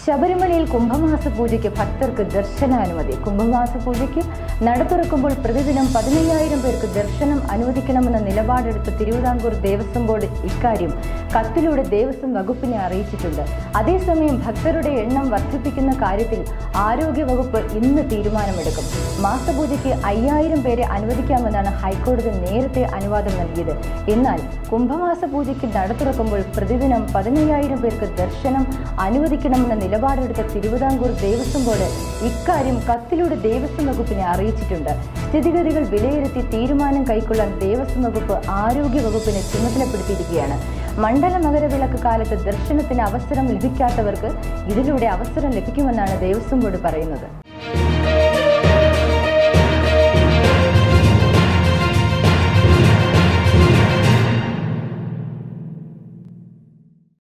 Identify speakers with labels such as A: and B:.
A: ശബരിമലയിൽ കുംഭമാസ പൂജയ്ക്ക് ഭക്തർക്ക് ദർശനാനുമതി കുംഭമാസ പൂജയ്ക്ക് നട തുറക്കുമ്പോൾ പ്രതിദിനം പതിനയ്യായിരം പേർക്ക് ദർശനം അനുവദിക്കണമെന്ന നിലപാടെടുത്ത തിരുവിതാംകൂർ ദേവസ്വം ബോർഡ് ഇക്കാര്യം കത്തിലൂടെ ദേവസ്വം വകുപ്പിനെ അറിയിച്ചിട്ടുണ്ട് അതേസമയം ഭക്തരുടെ എണ്ണം വർദ്ധിപ്പിക്കുന്ന കാര്യത്തിൽ ആരോഗ്യ വകുപ്പ് ഇന്ന് തീരുമാനമെടുക്കും മാസപൂജയ്ക്ക് അയ്യായിരം പേരെ അനുവദിക്കാമെന്നാണ് ഹൈക്കോടതി നേരത്തെ അനുവാദം നൽകിയത് എന്നാൽ കുംഭമാസ പൂജയ്ക്ക് നട തുറക്കുമ്പോൾ പ്രതിദിനം പതിനയ്യായിരം പേർക്ക് ദർശനം അനുവദിക്കണമെന്ന നിലപാടെടുത്ത തിരുവിതാംകൂർ ദേവസ്വം ബോർഡ് ഇക്കാര്യം കത്തിലൂടെ ദേവസ്വം വകുപ്പിനെ അറിയിച്ചിട്ടുണ്ട് സ്ഥിതിഗതികൾ വിലയിരുത്തി തീരുമാനം കൈക്കൊള്ളാൻ ദേവസ്വം വകുപ്പ് ആരോഗ്യ വകുപ്പിനെ ചുമതലപ്പെടുത്തിയിരിക്കുകയാണ് മണ്ഡല മകരവിളക്ക് കാലത്ത് ദർശനത്തിന് അവസരം ലഭിക്കാത്തവർക്ക് ഇതിലൂടെ അവസരം ലഭിക്കുമെന്നാണ് ദേവസ്വം ബോർഡ് പറയുന്നത്